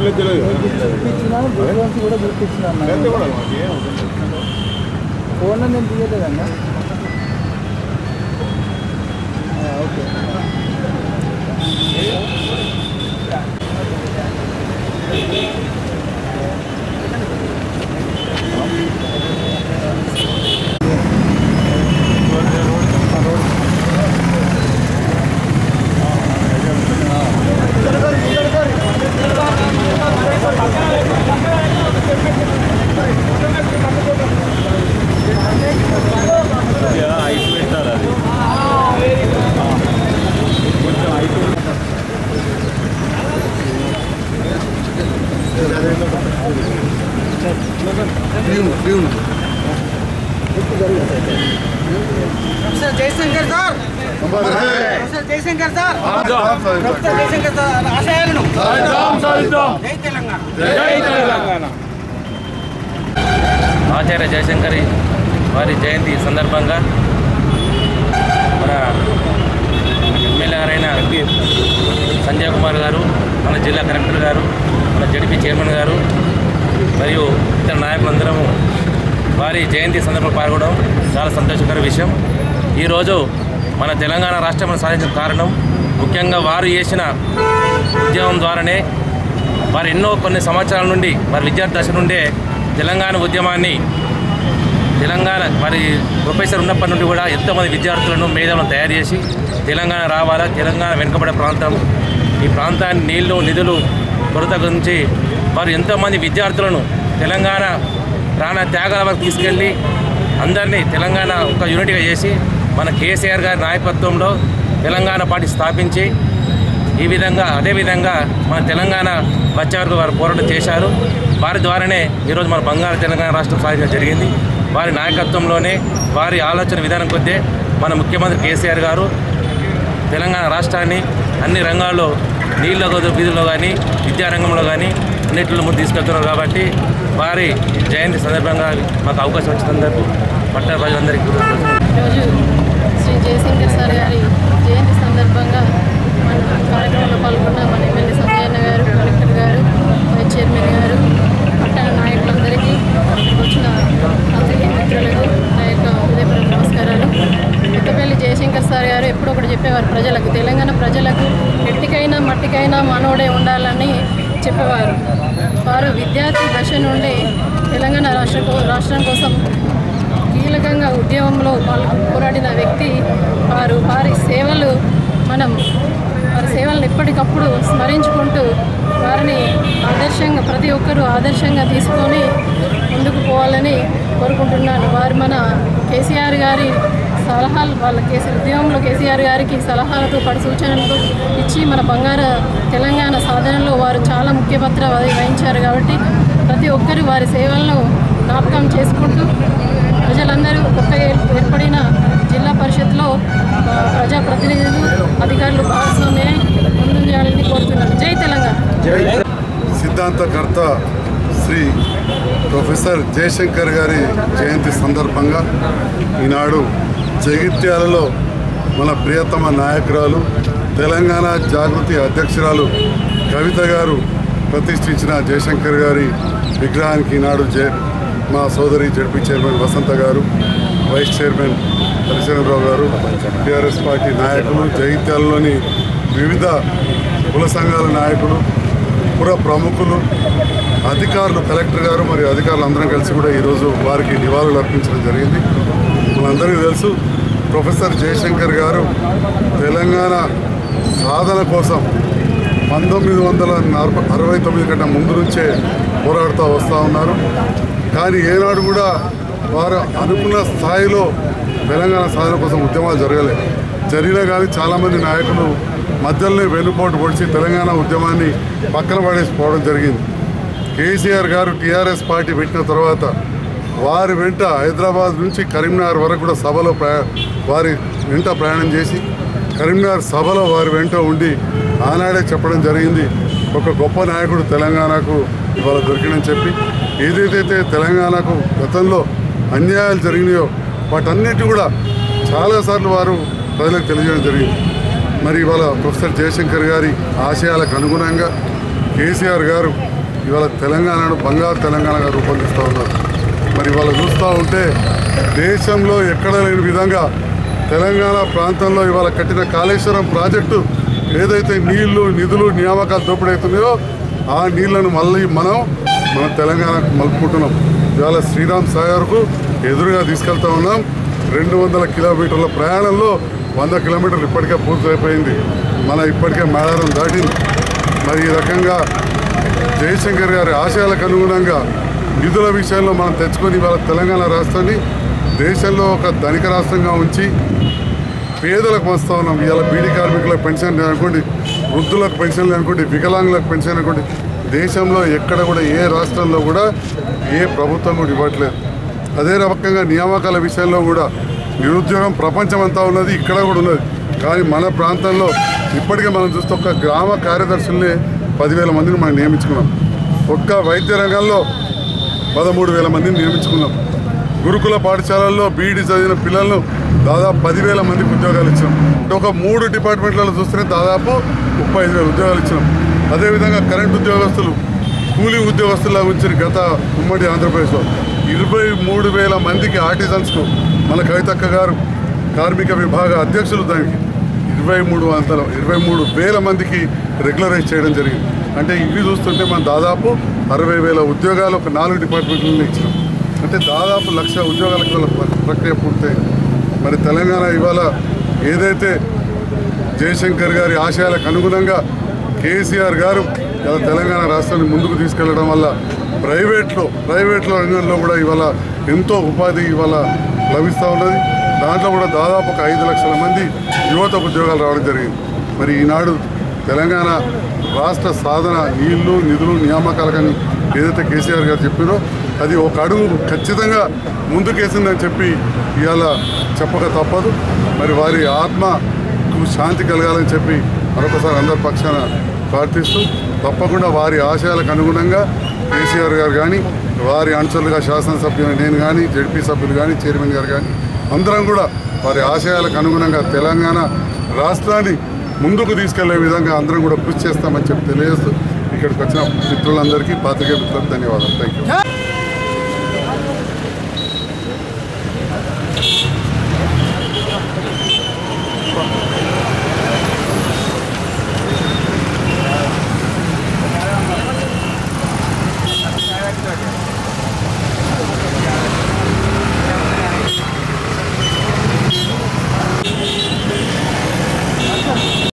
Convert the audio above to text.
వీళ్ళకి తెలియదు కదా. చూపించిన వీడియోస్ కూడా చూపించిన లేకపోతే కూడా మాకు ఏం అవసరం లేదు. ఫోన్లో నేను తీయలేదన్నా ఆ, ఓకే కొద్దిగా హైట్ పెట్టాలి అది కొంచెం height professor Jayashankar sir professor Jayashankar sir professor Jayashankar sir ఆశయాలను జై తెలంగాణ ఆచార్య జయశంకరి వారి జయంతి సందర్భంగా మన ఎమ్మెల్యే గారైన సంజయ్ కుమార్ గారు మన జిల్లా కలెక్టర్ గారు మన జడిపి చైర్మన్ గారు మరియు ఇతర నాయకులందరము వారి జయంతి సందర్భంగా పాల్గొనడం చాలా సంతోషకర విషయం ఈరోజు మన తెలంగాణ రాష్ట్రం సాధించిన కారణం ముఖ్యంగా వారు చేసిన ఉద్యమం ద్వారానే వారు ఎన్నో కొన్ని సంవత్సరాల నుండి వారి విద్యార్థి దశ నుండే తెలంగాణ ఉద్యమాన్ని తెలంగాణ మరి ప్రొఫెసర్ ఉన్నప్పటి నుండి కూడా ఎంతోమంది విద్యార్థులను మేధావులను తయారు చేసి తెలంగాణ రావాలా తెలంగాణ వెనుకబడే ప్రాంతం ఈ ప్రాంతాన్ని నీళ్లు నిధులు కొరత గురించి వారు ఎంతోమంది విద్యార్థులను తెలంగాణ ప్రాణ త్యాగాల వరకు తీసుకెళ్ళి అందరినీ తెలంగాణ ఒక యూనిట్గా చేసి మన కేసీఆర్ గారి నాయకత్వంలో తెలంగాణ పార్టీ స్థాపించి ఈ విధంగా అదేవిధంగా మన తెలంగాణ వచ్చే వరకు వారు పోరాటం చేశారు వారి ద్వారానే ఈరోజు మన బంగారు తెలంగాణ రాష్ట్రం సాధించడం జరిగింది వారి నాయకత్వంలోనే వారి ఆలోచన విధానం కొద్దే మన ముఖ్యమంత్రి కేసీఆర్ గారు తెలంగాణ రాష్ట్రాన్ని అన్ని రంగాల్లో నీళ్ళ వీధుల్లో కానీ విద్యారంగంలో కానీ అన్నింటిలో ముందు తీసుకెళ్తున్నారు కాబట్టి వారి జయంతి సందర్భంగా మాకు అవకాశం వచ్చినందుకు పట్టణ ప్రజలందరికీ కృతజ్ఞతలు. ఈరోజు శ్రీ జయశంకర్ సార్ గారి జయంతి సందర్భంగా మన కార్యక్రమంలో పాల్గొన్న మన ఎమ్మెల్యే సంజయన్న గారు కలెక్టర్ గారు వైస్ చైర్మన్ గారు పట్టణ నాయకులందరికీ వచ్చిన పాత్రికేయ మిత్రులకు నా యొక్క హృదయపూర్వక నమస్కారాలు కొత్తపల్లి జయశంకర్ సార్ గారు ఎప్పుడో ఒకటి చెప్పేవారు ప్రజలకు తెలంగాణ ప్రజలకు ఎట్టికైనా మట్టికైనా మనోడే ఉండాలని చెప్పేవారు వారు విద్యార్థి దశ నుండి తెలంగాణ రాష్ట్ర కో- రాష్ట్రం కోసం కీలకంగా ఉద్యమంలో పాల్గొ పోరాడిన వ్యక్తి వారు వారి సేవలు మనం వారి సేవలను ఎప్పటికప్పుడు స్మరించుకుంటూ వారిని ఆదర్శంగా ప్రతి ఒక్కరూ ఆదర్శంగా తీసుకొని ముందుకు పోవాలని కోరుకుంటున్నాను వారు మన కేసీఆర్ గారి సలహాలు వాళ్ళ కేసీ ఉద్యమంలో కేసీఆర్ గారికి సలహాలతో పాటు సూచనలతో ఇచ్చి మన బంగారు తెలంగాణ సాధనలో వారు చాలా ముఖ్య పాత్ర వహి- వహించారు కాబట్టి ప్రతి ఒక్కరు వారి సేవలను జ్ఞాపకం చేసుకుంటూ ప్రజలందరూ కొత్తగా ఏర్- ఏర్పడిన జిల్లా పరిషత్లో ఆ, ప్రజాప్రతినిధులు అధికారులు భాగస్వామ్యం ముందుండాలని కోరుతున్నాను జై తెలంగాణ సిద్ధాంతకర్త శ్రీ ప్రొఫెసర్ జయశంకర్ గారి జయంతి సందర్భంగా ఈనాడు జగిత్యాలలో మన ప్రియతమ నాయకురాలు తెలంగాణ జాగృతి అధ్యక్షురాలు కవిత గారు ప్రతిష్ఠించిన జయశంకర్ గారి విగ్రహానికి ఈనాడు జయ మా సోదరి జడ్పీ చైర్మన్ వసంత గారు వైస్ చైర్మన్ హరిశరణరావు గారు టీఆర్ఎస్ పార్టీ నాయకులు జగిత్యాలలోని వివిధ కుల సంఘాల నాయకులు పుర ప్రముఖులు అధికారులు కలెక్టర్ గారు మరియు అధికారులు అందరం కలిసి కూడా ఈరోజు వారికి నివాళులు అర్పించడం జరిగింది మనందరికీ తెలుసు ప్రొఫెసర్ జయశంకర్ గారు తెలంగాణ సాధన కోసం పంతొమ్మిది వందల నలభై అరవై తొమ్మిది కంటే ముందు నుంచే పోరాడుతూ వస్తూ ఉన్నారు కానీ ఏనాడు కూడా వారు అనుకున్న స్థాయిలో తెలంగాణ సాధన కోసం ఉద్యమాలు జరగలేదు జరిగినా కానీ చాలామంది నాయకులు మధ్యలోనే వెన్నుపోటు పొడిచి తెలంగాణ ఉద్యమాన్ని పక్కన పడేసిపోవడం జరిగింది కేసీఆర్ గారు టీఆర్ఎస్ పార్టీ పెట్టిన తర్వాత వారి వెంట హైదరాబాద్ నుంచి కరీంనగర్ వరకు కూడా సభలో ప్రయా వారి వెంట ప్రయాణం చేసి కరీంనగర్ సభలో వారి వెంట ఉండి ఆనాడే చెప్పడం జరిగింది ఒక గొప్ప నాయకుడు తెలంగాణకు ఇవాళ దొరికినని చెప్పి ఏదైతే తెలంగాణకు గతంలో అన్యాయాలు జరిగినాయో వాటన్నిటి కూడా చాలాసార్లు వారు ప్రజలకు తెలియజేయడం జరిగింది మరి ఇవాళ ప్రొఫెసర్ జయశంకర్ గారి ఆశయాలకు అనుగుణంగా కేసీఆర్ గారు ఇవాళ తెలంగాణను బంగారు తెలంగాణగా రూపొందిస్తూ ఉన్నారు మరి ఇవాళ చూస్తూ ఉంటే దేశంలో ఎక్కడ లేని విధంగా తెలంగాణ ప్రాంతంలో ఇవాళ కట్టిన కాళేశ్వరం ప్రాజెక్టు ఏదైతే నీళ్లు నిధులు నియామకాలు దోపిడీ అవుతున్నాయో ఆ నీళ్లను మళ్ళీ మనం మన తెలంగాణకు మలుపుకుంటున్నాం ఇవాళ శ్రీరామ్ సాగర్కు ఎదురుగా తీసుకెళ్తా ఉన్నాం రెండు వందల కిలోమీటర్ల ప్రయాణంలో వంద కిలోమీటర్లు ఇప్పటికే పూర్తయిపోయింది మన ఇప్పటికే మేడారం దాటింది మరి ఈ రకంగా జయశంకర్ గారి ఆశయాలకు అనుగుణంగా నిధుల విషయంలో మనం తెచ్చుకొని ఇవాళ తెలంగాణ రాష్ట్రాన్ని దేశంలో ఒక ధనిక రాష్ట్రంగా ఉంచి పేదలకు వస్తూ ఉన్నాం ఇవాళ బీడీ కార్మికులకు పెన్షన్ అనుకోండి వృద్ధులకు పెన్షన్లు అనుకోండి వికలాంగులకు పెన్షన్ అనుకోండి దేశంలో ఎక్కడ కూడా ఏ రాష్ట్రంలో కూడా ఏ ప్రభుత్వం కూడా ఇవ్వట్లేదు అదే రకంగా నియామకాల విషయంలో కూడా నిరుద్యోగం ప్రపంచం అంతా ఉన్నది ఇక్కడ కూడా ఉన్నది కానీ మన ప్రాంతంలో ఇప్పటికే మనం చూస్తే ఒక గ్రామ కార్యదర్శుల్ని పదివేల మందిని మనం నియమించుకున్నాం ఒక్క వైద్య రంగంలో పదమూడు వేల మందిని నియమించుకున్నాం గురుకుల పాఠశాలల్లో బీఈడి చదివిన పిల్లలను దాదాపు పదివేల మందికి ఉద్యోగాలు ఇచ్చినాం అంటే ఒక మూడు డిపార్ట్మెంట్లలో చూస్తే దాదాపు ముప్పై ఐదు వేల ఉద్యోగాలు ఇచ్చినాం అదేవిధంగా కరెంట్ ఉద్యోగస్తులు కూలీ ఉద్యోగస్తుల గురించి గత ఉమ్మడి ఆంధ్రప్రదేశ్లో ఇరవై మూడు వేల మందికి ఆర్టిజన్స్కు మన కవితక్క గారు కార్మిక విభాగ అధ్యక్షులు దానికి ఇరవై మూడు వందల ఇరవై మూడు వేల మందికి రెగ్యులరైజ్ చేయడం జరిగింది అంటే ఇవి చూస్తుంటే మనం దాదాపు అరవై వేల ఉద్యోగాలు ఒక నాలుగు డిపార్ట్మెంట్లలో ఇచ్చినాం అంటే దాదాపు లక్ష ఉద్యోగాలకు ఇవాళ ప్ర- ప్రక్రియ పూర్తయింది మరి తెలంగాణ ఇవాళ ఏదైతే జయశంకర్ గారి ఆశయాలకు అనుగుణంగా కేసీఆర్ గారు ఇలా తెలంగాణ రాష్ట్రాన్ని ముందుకు తీసుకెళ్లడం వల్ల ప్రైవేట్లో ప్రైవేట్లో రంగంలో కూడా ఇవాళ ఎంతో ఉపాధి ఇవాళ లభిస్తూ ఉన్నది దాంట్లో కూడా దాదాపు ఒక ఐదు లక్షల మంది యువత ఉద్యోగాలు రావడం జరిగింది మరి ఈనాడు తెలంగాణ రాష్ట్ర సాధన నీళ్లు నిధులు నియామకాలకని ఏదైతే కేసీఆర్ గారు చెప్పారో అది ఒక అడుగు ఖచ్చితంగా ముందుకేసిందని చెప్పి ఇవాళ చెప్పక తప్పదు మరి వారి ఆత్మకు శాంతి కలగాలని చెప్పి మరొకసారి అందరి పక్షాన ప్రార్థిస్తూ తప్పకుండా వారి ఆశయాలకు అనుగుణంగా కేసీఆర్ గారు కానీ వారి అనుచరులుగా శాసనసభ్యులు నేను కానీ జడ్పీ సభ్యులు కానీ చైర్మన్ గారు కానీ అందరం కూడా వారి ఆశయాలకు అనుగుణంగా తెలంగాణ రాష్ట్రాన్ని ముందుకు తీసుకెళ్లే విధంగా అందరం కూడా కృషి చేస్తామని చెప్పి తెలియజేస్తూ ఇక్కడికి వచ్చిన మిత్రులందరికీ పాత్రికేయ మిత్రులకు ధన్యవాదాలు థ్యాంక్ యూ జై